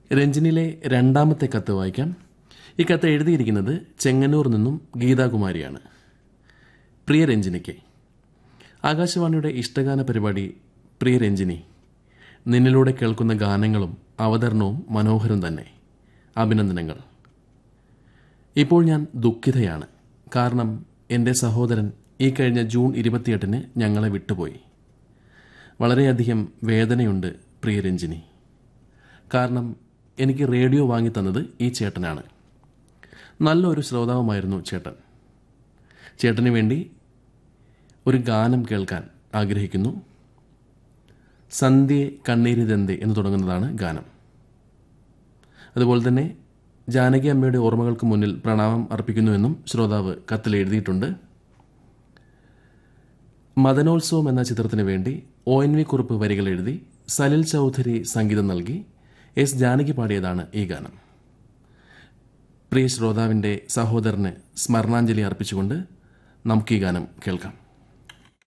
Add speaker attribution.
Speaker 1: രഞ്ജിനിലെ രണ്ടാമത്തെ കത്ത് വായിക്കാം ഈ കത്ത് എഴുതിയിരിക്കുന്നത് ചെങ്ങന്നൂർ നിന്നും ഗീതാകുമാരിയാണ് പ്രിയ രഞ്ജിനിക്ക് ആകാശവാണിയുടെ ഇഷ്ടഗാന പരിപാടി പ്രിയ രഞ്ജിനി നിന്നിലൂടെ കേൾക്കുന്ന ഗാനങ്ങളും അവതരണവും മനോഹരം തന്നെ അഭിനന്ദനങ്ങൾ ഇപ്പോൾ ഞാൻ ദുഃഖിതയാണ് കാരണം എൻ്റെ സഹോദരൻ ഈ കഴിഞ്ഞ ജൂൺ ഇരുപത്തിയെട്ടിന് ഞങ്ങളെ വിട്ടുപോയി വളരെയധികം വേദനയുണ്ട് പ്രിയ രഞ്ജിനി കാരണം എനിക്ക് റേഡിയോ വാങ്ങി തന്നത് ഈ ചേട്ടനാണ് നല്ലൊരു ശ്രോതാവുമായിരുന്നു ചേട്ടൻ ചേട്ടന് വേണ്ടി ഒരു ഗാനം കേൾക്കാൻ ആഗ്രഹിക്കുന്നു സന്ധ്യയെ കണ്ണീരിതെന്തെ എന്ന് തുടങ്ങുന്നതാണ് ഗാനം അതുപോലെ തന്നെ ജാനകി അമ്മയുടെ ഓർമ്മകൾക്ക് മുന്നിൽ പ്രണാമം അർപ്പിക്കുന്നുവെന്നും ശ്രോതാവ് കത്തിൽ എഴുതിയിട്ടുണ്ട് മദനോത്സവം എന്ന ചിത്രത്തിന് വേണ്ടി ഒ എൻ വി കുറിപ്പ് വരികൾ എഴുതി സലിൽ ചൗധരി സംഗീതം നൽകി എസ് ജാനകി പാടിയതാണ് ഈ ഗാനം പ്രിയ ശ്രോതാവിൻ്റെ സഹോദരന് സ്മരണാഞ്ജലി അർപ്പിച്ചുകൊണ്ട് നമുക്ക് ഈ ഗാനം കേൾക്കാം